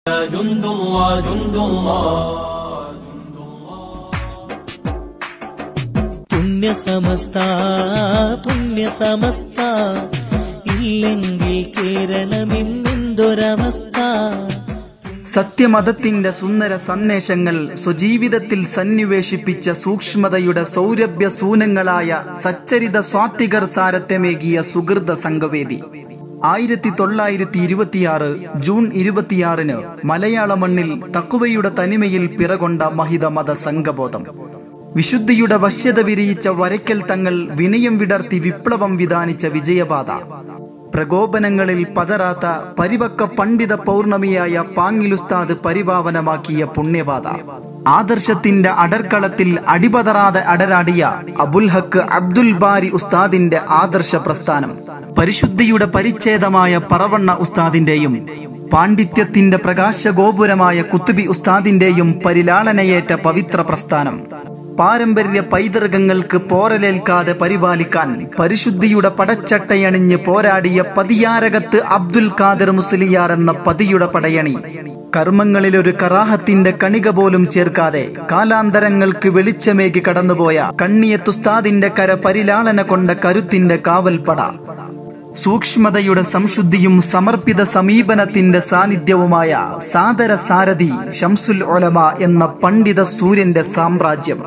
جند الله جند الله പുണ്യ സമസ്ത പുണ്യ സമസ്ത ഇല്ലെങ്കിൽ കേരളമിന്നെന്തൊരവസ്ഥ സത്യമതത്തിന്റെ സുന്ദര സന്ദേശങ്ങൾ സ്വജീവിതത്തിൽ സന്നിവേശിപ്പിച്ച സൂക്ഷ്മതയുടെ സൗരഭ്യ സൂനങ്ങളായ സച്ചരിത സ്വാത്തികർ സാരത്യമേകിയ സുഹൃത സംഘവേദി ആയിരത്തി തൊള്ളായിരത്തി ഇരുപത്തിയാറ് ജൂൺ ഇരുപത്തിയാറിന് മലയാള മണ്ണിൽ തക്കുവയുടെ തനിമയിൽ പിറകൊണ്ട മഹിത മത സംഘബോധം വിശുദ്ധിയുടെ വശ്യത വിരിയിച്ച വരയ്ക്കൽ തങ്ങൾ വിനയം വിടർത്തി വിപ്ലവം വിധാനിച്ച വിജയപാത പ്രകോപനങ്ങളിൽ പതറാത്ത പരിപക്ക പണ്ഡിത പൗർണമിയായ പാങ്ങിലുസ്താദ് പരിപാവനമാക്കിയ പുണ്യപാത ആദർശത്തിന്റെ അടർക്കളത്തിൽ അടിപതറാതെ അടരാടിയ അബുൽ ഹക്ക് അബ്ദുൽ ബാരി ഉസ്താദിന്റെ ആദർശ പ്രസ്ഥാനം പരിശുദ്ധിയുടെ പരിച്ഛേദമായ പറവണ്ണ ഉസ്താദിന്റെയും പാണ്ഡിത്യത്തിന്റെ പ്രകാശഗോപുരമായ കുത്തുബി ഉസ്താദിന്റെയും പരിലാളനയേറ്റ പവിത്ര പ്രസ്ഥാനം പാരമ്പര്യ പൈതൃകങ്ങൾക്ക് പോറലേൽക്കാതെ പരിപാലിക്കാൻ പരിശുദ്ധിയുടെ പടച്ചട്ടയണിഞ്ഞ് പോരാടിയ പതിയാരകത്ത് അബ്ദുൽ ഖാദർ മുസ്ലിയാർ എന്ന പതിയുടെ പടയണി കർമ്മങ്ങളിലൊരു കറാഹത്തിന്റെ കണിക പോലും ചേർക്കാതെ കാലാന്തരങ്ങൾക്ക് വെളിച്ചമേകി കടന്നുപോയ കണ്ണിയത്തുസ്താദിന്റെ കര പരിലാളന കൊണ്ട കരുത്തിന്റെ കാവൽപ്പട സൂക്ഷ്മതയുടെ സംശുദ്ധിയും സമർപ്പിത സമീപനത്തിന്റെ സാന്നിധ്യവുമായ സാദര സാരഥി ഷംസുൽ ഒലമ എന്ന പണ്ഡിത സൂര്യന്റെ സാമ്രാജ്യം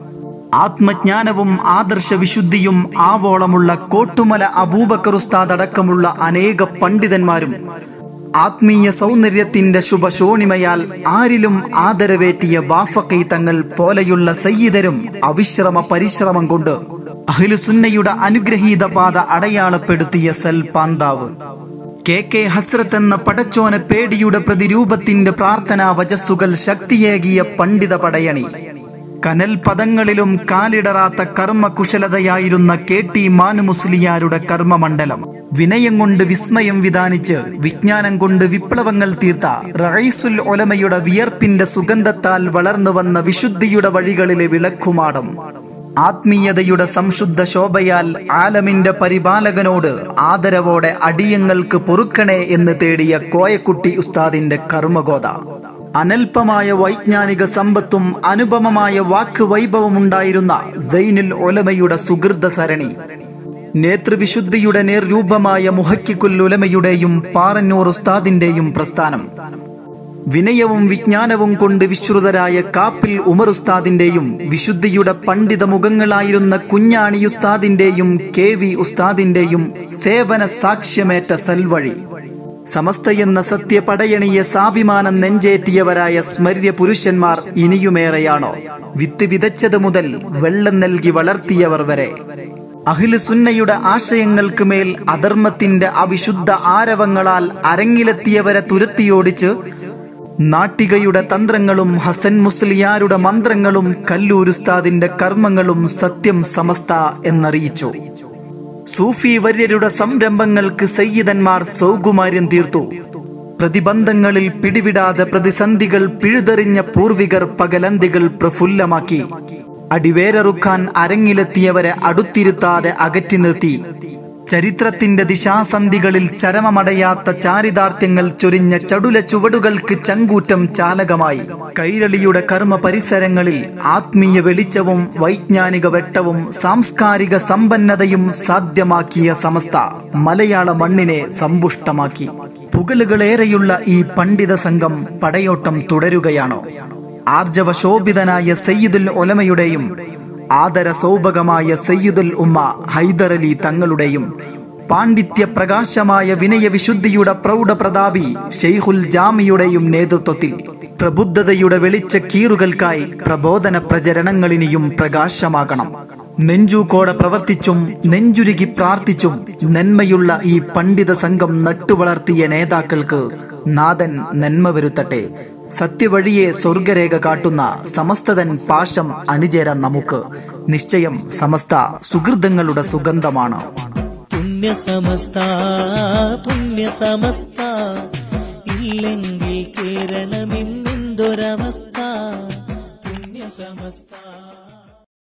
ആത്മജ്ഞാനവും ആദർശ വിശുദ്ധിയും ആവോളമുള്ള കോട്ടുമല അബൂബക്കർ ഉസ്താദ് അടക്കമുള്ള അനേക പണ്ഡിതന്മാരും ആത്മീയ സൗന്ദര്യത്തിന്റെ ശുഭശോണിമയാൽ ആരിലും ആദരവേറ്റിയ വാഫക്കൈ തങ്ങൾ പോലെയുള്ള സയ്യിദരും അവിശ്രമ പരിശ്രമം കൊണ്ട് അഖിലുസുന്നയുടെ അനുഗ്രഹീത പാത അടയാളപ്പെടുത്തിയ സൽ പാന്താവ് കെ കെ ഹസ്രത്ത് എന്ന പടച്ചോന പേടിയുടെ പ്രതിരൂപത്തിന്റെ പ്രാർത്ഥനാ വചസ്സുകൾ ശക്തിയേകിയ പണ്ഡിത പടയണി കനൽ പദങ്ങളിലും കാലിടറാത്ത കർമ്മകുശലതയായിരുന്ന കെ ടി മാനു മുസ്ലിയാരുടെ കർമ്മമണ്ഡലം വിനയം കൊണ്ട് വിസ്മയം വിധാനിച്ച് വിജ്ഞാനം കൊണ്ട് വിപ്ലവങ്ങൾ തീർത്ത റൈസുൽ ഒലമയുടെ വിയർപ്പിന്റെ സുഗന്ധത്താൽ വളർന്നു വന്ന വിശുദ്ധിയുടെ വഴികളിലെ വിളക്കുമാടം ആത്മീയതയുടെ സംശുദ്ധ ശോഭയാൽ ആലമിന്റെ പരിപാലകനോട് ആദരവോടെ അടിയങ്ങൾക്ക് പൊറുക്കണേ എന്ന് തേടിയ കോയക്കുട്ടി ഉസ്താദിന്റെ കർമ്മഗോത അനൽപമായ വൈജ്ഞാനിക സമ്പത്തും അനുപമമായ വാക്ക് വൈഭവമുണ്ടായിരുന്ന സൈനുൽ ഒലമയുടെ സുഹൃത സരണി നേതൃവിശുദ്ധിയുടെ നേർരൂപമായ മുഹക്കിക്കുൽ ഉലമയുടെയും പാറന്നൂർ ഉസ്താദിന്റെയും പ്രസ്ഥാനം വിനയവും വിജ്ഞാനവും കൊണ്ട് വിശ്രുതരായ കാപ്പിൽ ഉമർ ഉസ്താദിന്റെയും വിശുദ്ധിയുടെ പണ്ഡിത മുഖങ്ങളായിരുന്ന കുഞ്ഞാണി ഉസ്താദിന്റെയും കെ വി ഉസ്താദിന്റെയും സേവന സാക്ഷ്യമേറ്റ സൽവഴി സമസ്തയെന്ന സത്യപടയണിയെ സാഭിമാനം നെഞ്ചേറ്റിയവരായ സ്മര്യ പുരുഷന്മാർ ഇനിയുമേറെയാണോ വിത്ത് വിതച്ചത് മുതൽ വെള്ളം നൽകി വളർത്തിയവർ വരെ അഖില് സുന്നയുടെ ആശയങ്ങൾക്ക് മേൽ അധർമ്മത്തിന്റെ അവിശുദ്ധ ആരവങ്ങളാൽ അരങ്ങിലെത്തിയവരെ തുരത്തിയോടിച്ച് നാട്ടികയുടെ തന്ത്രങ്ങളും ഹസൻ മുസ്ലിയാരുടെ മന്ത്രങ്ങളും കല്ലൂരുസ്താദിന്റെ കർമ്മങ്ങളും സത്യം സമസ്ത എന്നറിയിച്ചു സൂഫി വര്യരുടെ സംരംഭങ്ങൾക്ക് സയ്യിദന്മാർ സൗകുമാര്യം തീർത്തു പ്രതിബന്ധങ്ങളിൽ പിടിവിടാതെ പ്രതിസന്ധികൾ പിഴുതെറിഞ്ഞ പൂർവികർ പകലന്തികൾ പ്രഫുല്ലമാക്കി അടിവേരറുക്കാൻ അരങ്ങിലെത്തിയവരെ അടുത്തിരുത്താതെ അകറ്റി നിർത്തി ചരിത്രത്തിന്റെ ദിശാസന്ധികളിൽ ചരമമടയാത്ത ചാരിതാർത്ഥ്യങ്ങൾ ചൊരിഞ്ഞ ചടുല ചുവടുകൾക്ക് ചങ്കൂറ്റം ചാലകമായി കൈരളിയുടെ കർമ്മ പരിസരങ്ങളിൽ ആത്മീയ വെളിച്ചവും വൈജ്ഞാനിക വെട്ടവും സാംസ്കാരിക സമ്പന്നതയും സാധ്യമാക്കിയ സമസ്ത മലയാള മണ്ണിനെ സമ്പുഷ്ടമാക്കി പുകലുകളേറെയുള്ള ഈ പണ്ഡിത സംഘം പടയോട്ടം തുടരുകയാണോ ആർജവ ശോഭിതനായ സയ്യിദുൽ ഒലമയുടെയും ആദര സൗഭകമായ സയ്യിദുൽ ഉമ്മ ഹൈദരലി തങ്ങളുടെയും പാണ്ഡിത്യ പ്രകാശമായ വിനയവിശുദ്ധിയുടെ പ്രൗഢപ്രതാപി ഷെയ്ഖുൽ ജാമിയുടെയും നേതൃത്വത്തിൽ പ്രബുദ്ധതയുടെ വെളിച്ച കീറുകൾക്കായി പ്രബോധന പ്രചരണങ്ങളിനിയും പ്രകാശമാകണം നെഞ്ചൂക്കോടെ പ്രവർത്തിച്ചും നെഞ്ചുരുകി പ്രാർത്ഥിച്ചും നന്മയുള്ള ഈ പണ്ഡിത സംഘം നട്ടുവളർത്തിയ നേതാക്കൾക്ക് നാഥൻ നന്മ വരുത്തട്ടെ സത്യവഴിയെ സ്വർഗരേഖ കാട്ടുന്ന സമസ്തതൻ പാശം അണിചേരാൻ നമുക്ക് നിശ്ചയം സമസ്ത സുഹൃതങ്ങളുടെ സുഗന്ധമാണ് പുണ്യ സമസ്ത പുണ്യ സമസ്ത ഇല്ലെങ്കിൽ